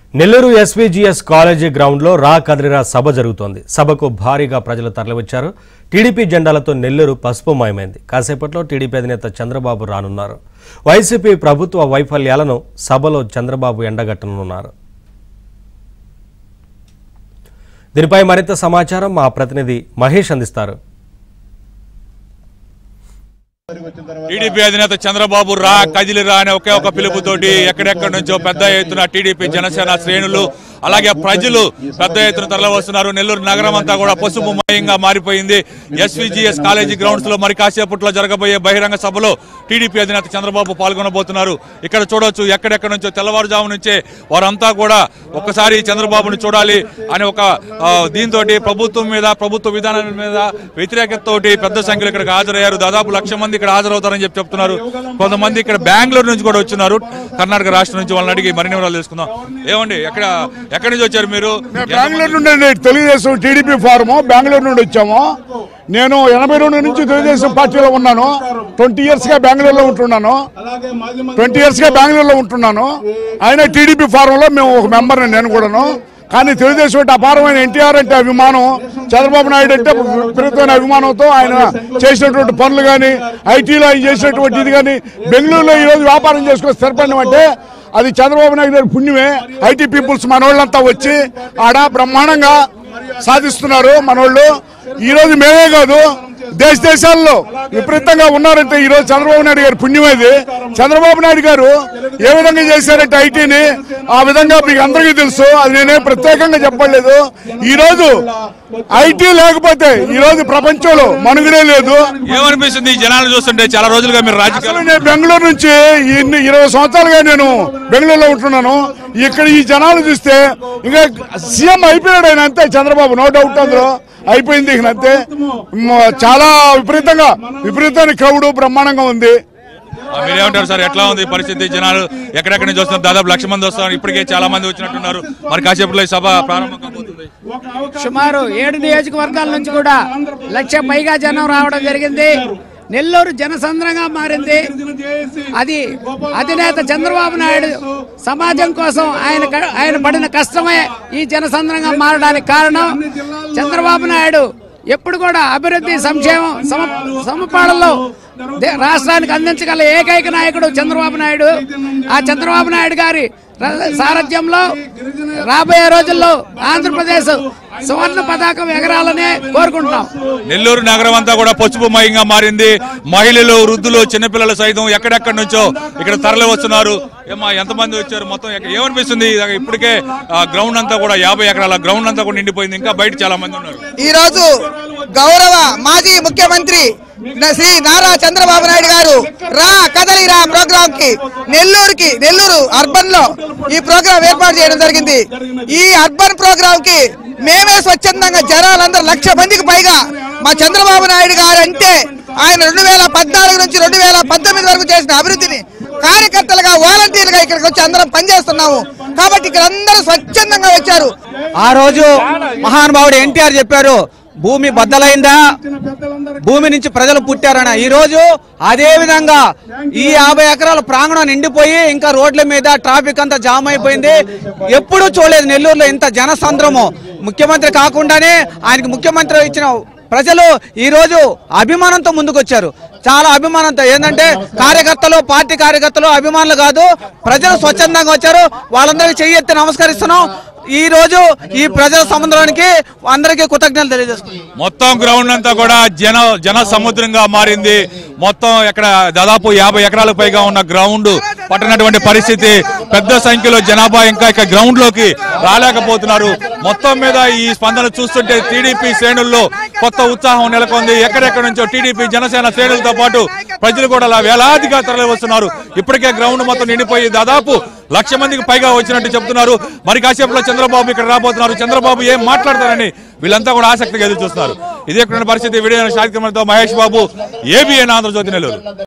Nellore ఎస్వీజీఎస్ college గ్రౌండ్లో రా కదిరిరా సభ జరుగుతోంది సభకు భారీగా ప్రజలు తరలివచ్చారు టీడీపీ జెండాలతో నెల్లూరు పసుపుమయమైంది కాసేపట్లో టీడీపీ అధినేత చంద్రబాబు రానున్నారు వైసీపీ ప్రభుత్వ వైఫల్యాలను సభలో చంద్రబాబు ఎండగట్టనున్నారు దీనిపై మరింత సమాచారం మా ప్రతినిధి మహేష్ అందిస్తారు టీడీపీ అధినేత చంద్రబాబు రా కదిలి రా అనే ఒకే ఒక పిలుపుతోటి ఎక్కడెక్కడి నుంచో పెద్ద ఎత్తున టీడీపీ జనసేన శ్రేణులు అలాగే ప్రజలు పెద్ద ఎత్తున తరలివస్తున్నారు నెల్లూరు నగరం అంతా కూడా పసుపుమయంగా మారిపోయింది ఎస్విజిఎస్ కాలేజీ గ్రౌండ్స్ లో మరి కాసేపట్లో జరగబోయే బహిరంగ సభలో టీడీపీ అధినేత చంద్రబాబు పాల్గొనబోతున్నారు ఇక్కడ చూడొచ్చు ఎక్కడెక్కడి నుంచో తెల్లవారుజాము నుంచే వారంతా కూడా ఒక్కసారి చంద్రబాబును చూడాలి అనే ఒక ఆ, దీంతో ప్రభుత్వం మీద ప్రభుత్వ విధానం మీద వ్యతిరేకతతోటి పెద్ద సంఖ్యలో ఇక్కడికి హాజరయ్యారు దాదాపు లక్ష మంది ఇక్కడ హాజరవుతారని చెప్పి చెప్తున్నారు కొంతమంది ఇక్కడ బెంగళూరు నుంచి కూడా వచ్చినారు కర్ణాటక రాష్ట్రం నుంచి వాళ్ళని అడిగి మరిన్ని వివరాలు తెలుసుకుందాం ఏమండి ఎక్కడ ఎక్కడి నుంచి వచ్చారు మీరు మేము బెంగళూరు నుండి అండి తెలుగుదేశం టీడీపీ ఫారము బెంగళూరు నుండి వచ్చాము నేను ఎనభై రెండు నుంచి తెలుగుదేశం పార్టీలో ఉన్నాను ట్వంటీ ఇయర్స్ గా బెంగళూరులో ఉంటున్నాను ట్వంటీ ఇయర్స్ గా బెంగళూరులో ఉంటున్నాను ఆయన టీడీపీ ఫారంలో మేము ఒక మెంబర్ నేను కూడాను కానీ తెలుగుదేశం అంటే అపారమైన ఎన్టీఆర్ అంటే అభిమానం చంద్రబాబు నాయుడు అంటే విపరీతమైన అభిమానంతో ఆయన చేసినటువంటి పనులు కానీ ఐటీలో ఆయన చేసినటువంటి ఇది కానీ బెంగళూరులో ఈ రోజు వ్యాపారం చేసుకొని స్థిరపడిన అంటే అది చంద్రబాబు నాయుడు గారి పుణ్యమే ఐటీ పీపుల్స్ మనోళ్ళంతా వచ్చి ఆడ బ్రహ్మాండంగా సాధిస్తున్నారు మనోళ్ళు ఈ రోజు మేమే కాదు దేశ దేశాల్లో విపరీతంగా ఉన్నారంటే ఈ రోజు చంద్రబాబు నాయుడు గారి పుణ్యమేది చంద్రబాబు నాయుడు గారు ఏ విధంగా చేశారంటే ఐటీని ఆ విధంగా మీకు అందరికీ తెలుసు అది నేనే ప్రత్యేకంగా చెప్పలేదు ఈ రోజు ఐటీ లేకపోతే ఈ రోజు ప్రపంచంలో మనుగడే లేదు ఏమనిపిస్తుంది ఈ జనాలు చూస్తుంటే చాలా రోజులుగా మీరు రాజకీయాలు అసలు నేను బెంగళూరు నుంచి ఇన్ని ఇరవై సంవత్సరాలుగా నేను బెంగళూరులో ఉంటున్నాను ఇక్కడ ఈ జనాలు చూస్తే ఇంకా సీఎం అయిపోయాడు ఆయన అంతే చంద్రబాబు నో డౌట్ అందులో అయిపోయింది ఇక అంతే మ- చాలా విపరీతంగా విపరీతమైన క్రౌడ్ బ్రహ్మాండంగా ఉంది ఆ, మీరేమంటారు సార్ ఎట్లా ఉంది పరిస్థితి జనాలు ఎక్కడెక్కడి నుంచి వస్తున్నారు దాదాపు లక్ష మంది వస్తున్నారు ఇప్పటికే చాలా మంది వచ్చినట్టున్నారు మరి కాసేపట్లో ఈ సభ ప్రారంభం కాబోతుంది సుమారు ఏడు నియోజకవర్గాల నుంచి కూడా లక్ష పైగా జనం రావడం జరిగింది నెల్లూరు జనసంద్రంగా మారింది అది అధినేత చంద్రబాబు నాయుడు సమాజం కోసం ఆయన క- ఆయన పడిన కష్టమే ఈ జనసంద్రంగా మారడానికి కారణం చంద్రబాబు నాయుడు ఎప్పుడు కూడా అభివృద్ధి సంక్షేమం సమ సమపాళల్లో దే- రాష్ట్రానికి అందించగల ఏకైక నాయకుడు చంద్రబాబు నాయుడు ఆ చంద్రబాబు నాయుడు గారి ర- సారథ్యంలో రాబోయే రోజుల్లో ఆంధ్రప్రదేశ్ సువర్ణ పతాకం ఎగరాలని కోరుకుంటున్నాం నెల్లూరు నగరం అంతా కూడా పసుపుమయంగా మారింది మహిళలు వృద్ధులు చిన్నపిల్లలు సైతం ఎక్కడెక్కడి నుంచో ఇక్కడ తరలి వస్తున్నారు ఏమా ఎంతమంది వచ్చారు మొత్తం ఎక్క- ఏమనిపిస్తుంది ఇది ఇప్పటికే గ్రౌండ్ అంతా కూడా యాభై ఎకరాల గ్రౌండ్ అంతా కూడా నిండిపోయింది ఇంకా బయట చాలా మంది ఉన్నారు ఈ రోజు గౌరవ మాజీ ముఖ్యమంత్రి న- శ్రీ నారా చంద్రబాబు నాయుడు గారు రా కదలి రా ప్రోగ్రామ్ కి నెల్లూరుకి నెల్లూరు అర్బన్ లో ఈ ప్రోగ్రాం ఏర్పాటు చేయడం జరిగింది ఈ అర్బన్ ప్రోగ్రామ్ కి మేమే స్వచ్ఛందంగా జనాలందరూ లక్ష మందికి పైగా మా చంద్రబాబు నాయుడు గారు అంటే ఆయన రెండు వేల పద్నాలుగు నుంచి రెండు వేల పంతొమ్మిది వరకు చేసిన అభివృద్ధిని కార్యకర్తలుగా వాలంటీర్లుగా ఇక్కడికి వచ్చి అందరం పనిచేస్తున్నాము కాబట్టి ఇక్కడ అందరూ స్వచ్ఛందంగా వచ్చారు ఆ రోజు మహానుభావుడు ఎన్టీఆర్ చెప్పారు భూమి బద్దలైందా భూమి నుంచి ప్రజలు పుట్టారని ఈ రోజు అదే విధంగా ఈ యాభై ఎకరాల ప్రాంగణం నిండిపోయి ఇంకా రోడ్ల మీద ట్రాఫిక్ అంతా జామ్ అయిపోయింది ఎప్పుడూ చూడలేదు నెల్లూరులో ఇంత జనసంద్రము ముఖ్యమంత్రి కాకుండానే ఆయనకి ముఖ్యమంత్రి ఇచ్చిన ప్రజలు ఈ రోజు అభిమానంతో ముందుకొచ్చారు చాలా అభిమానంతో ఏంటంటే కార్యకర్తలు పార్టీ కార్యకర్తలు అభిమానులు కాదు ప్రజలు స్వచ్ఛందంగా వచ్చారు వాళ్ళందరికీ చెయ్యి ఎత్తి నమస్కరిస్తున్నాం ఈ రోజు ఈ ప్రజల సముద్రానికి అందరికీ కృతజ్ఞతలు తెలియజేస్తున్నాం మొత్తం గ్రౌండ్ అంతా కూడా జన జన సముద్రంగా మారింది మొత్తం ఇక్కడ దాదాపు యాభై ఎకరాలకు పైగా ఉన్న గ్రౌండ్ పట్టినటువంటి పరిస్థితి పెద్ద సంఖ్యలో జనాభా ఇంకా ఇక్కడ గ్రౌండ్ లోకి రాలేకపోతున్నారు మొత్తం మీద ఈ స్పందన చూస్తుంటే టీడీపీ శ్రేణుల్లో కొత్త ఉత్సాహం నెలకొంది ఎక్కడెక్కడి నుంచో టీడీపీ జనసేన శ్రేణులతో పాటు ప్రజలు కూడా అలా వేలాదిగా తరలి వస్తున్నారు ఇప్పటికే గ్రౌండ్ మొత్తం నిండిపోయి దాదాపు లక్ష మందికి పైగా వచ్చినట్టు చెప్తున్నారు మరి కాసేపులో చంద్రబాబు ఇక్కడ రాబోతున్నారు చంద్రబాబు ఏం మాట్లాడతారని వీళ్ళంతా కూడా ఆసక్తిగా ఎదురు చూస్తున్నారు ఇదే పరిస్థితి వీడియో కార్యక్రమంతో మహేష్ బాబు ఏబిఎన్ ఆంధ్రజ్యోతి నెల్లూరు